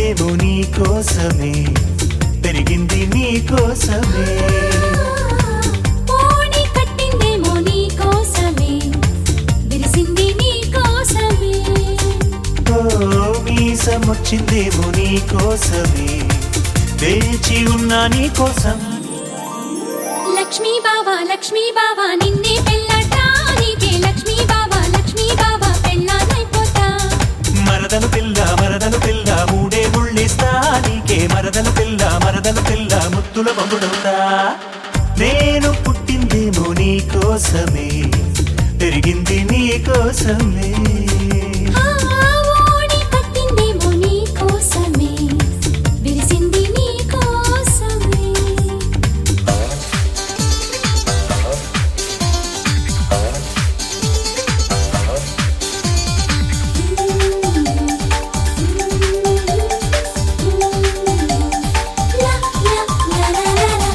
పుట్టిందేమో నీ కోసమే పెరిగింది నీ కోసమే ఓణి కట్టిందేమో నీ కోసమే విరిసింది నీ కోసమే ఓ మీసం వచ్చిందేమో నీ కోసమే వేచి ఉన్నా నీ కోసం లక్ష్మీ బావా లక్ష్మీ బావా నిన్నే పెళ్ళాటా నీకే లక్ష్మీ బావా లక్ష్మీ బావా పెళ్ళానైపోతా మరదలు పిల్ల మరదలు పిల్ల మూడే ముళ్ళిస్తా నీకే మరదలు పిల్ల మరదలు పిల్ల ముద్దుల మగుడవుతా నేను పుట్టిందేమో నీ కోసమే పెరిగింది నీ కోసమే ఆ ఓణి కట్టిందేమో నీ కోసమే విరిసింది నీ కోసమే లా లా లా లా లా లా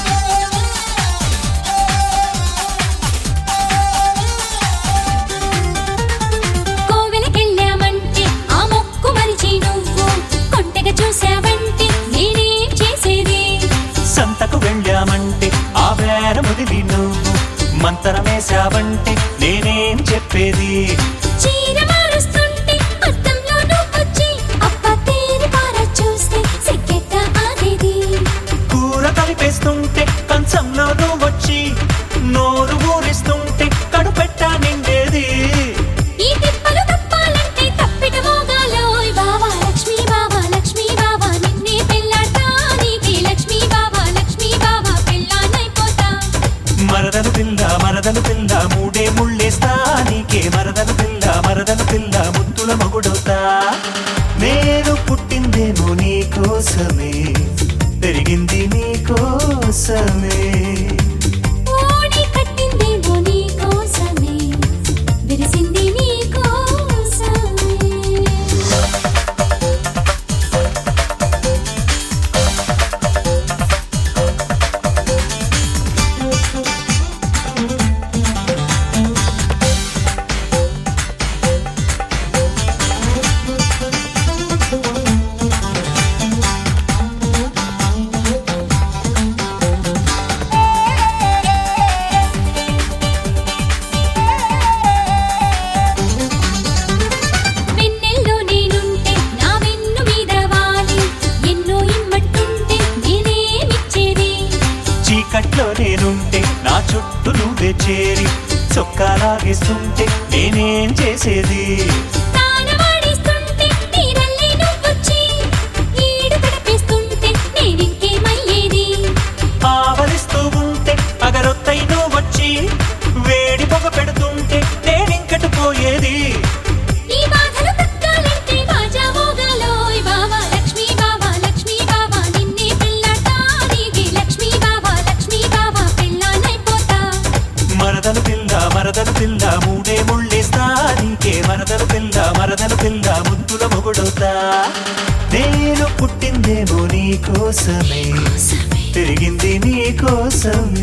కోవెలకెళ్ళామంటే ఆ మొక్కు మరిచి నువ్వు కొంటెగా చూసావంటే నేనేం చేసేది సంతకు వెళ్ళామంటే ఆ వేర వదిలి నువ్వు మంతరమేశావంటే నేనేం చెప్పేది చీర మారుస్తుంటే అద్దంలో నువ్వొచ్చి అప్ప తేరి పార చూస్తే సిగ్గెట్ట ఆగేది కూర కలిపేస్తుంటే కంచంలో నువ్వు వచ్చి నోరు ఊరిస్తుంటే కడుపెట్ట నిండేది ఈ తిప్పలు తప్పాలంటే తప్పిట మోగాలోయ్ బావా లక్ష్మీ బావా లక్ష్మీ బావా నిన్నే పెళ్ళాటా నీకే లక్ష్మీ బావా లక్ష్మీ బావా పెళ్ళానైపోతా మరదలు పిల్ల మరదలు పిల్ల మూడే ముళ్ళేస్తా నీకే మరదలు పిల్ల మరదలు పిల్ల ముద్దుల మగుడవుతా నేను పుట్టిందేమో నీ కోసమే పెరిగింది నీ కోసమే ఓణి కట్టిందేమో నీ కోసమే విరిసింది నీ కోసమే వెన్నెల్లో నేనుంటే నా వెన్ను మీద వాలి ఎన్నో ఇమ్మట్టుంటే నేనేమిచ్చేది చీకట్లో నేనుంటే నా చుట్టూ నువ్వే చేరి చొక్కాలాగిస్తుంటే నేనేం చేసేది తానవాడిస్తుంటే నీరల్లే నువ్వొచ్చి ఈడు తడిపేస్తుంటే నేనింకేమయ్యేది ఆవలిస్తూ ఉంటే అగరొత్తై నువ్వు వచ్చి వేడి పొగ పెడుతుంటే నేనింకటి పోయేది ఈ బాధలు తగ్గాలంటే బాజా మోగాలోయ్ బావా లక్ష్మీ బావా లక్ష్మీ బావా నిన్నే పెళ్ళాటా నీకే లక్ష్మీ బావా లక్ష్మీ బావా పెళ్ళానైపోతా మరదలు పిల్ల మరదలు పిల్ల మూడే ముళ్ళేస్తా నీకే మరదలు పిల్ల మరదలు పిల్ల ముద్దుల మొగుడవుతా నేను పుట్టిందేమో నీ కోసమే పెరిగింది నీ కోసమే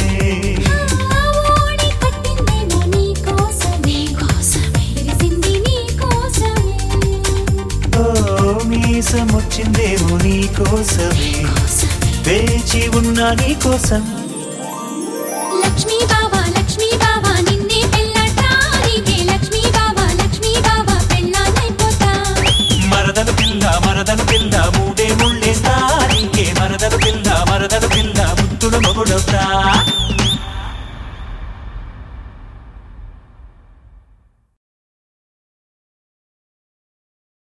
ఓణి కట్టిందేమో నీ కోసమే విరిసింది నీ కోసమే ఓ మీసం వచ్చిందేమో నీ కోసమే వేచి ఉన్నా నీ కోసం లక్ష్మీ బావా లక్ష్మీ బావా నిన్నే పెళ్ళాటా నీకే లక్ష్మీ బావా లక్ష్మీ బావా పెళ్ళానైపోతా మరదలు పిల్ల మరదలు పిల్ల మూడే ముళ్ళేస్తా నీకే మరదలు పిల్ల మరదలు పిల్ల ముద్దుల మొగుడవుతా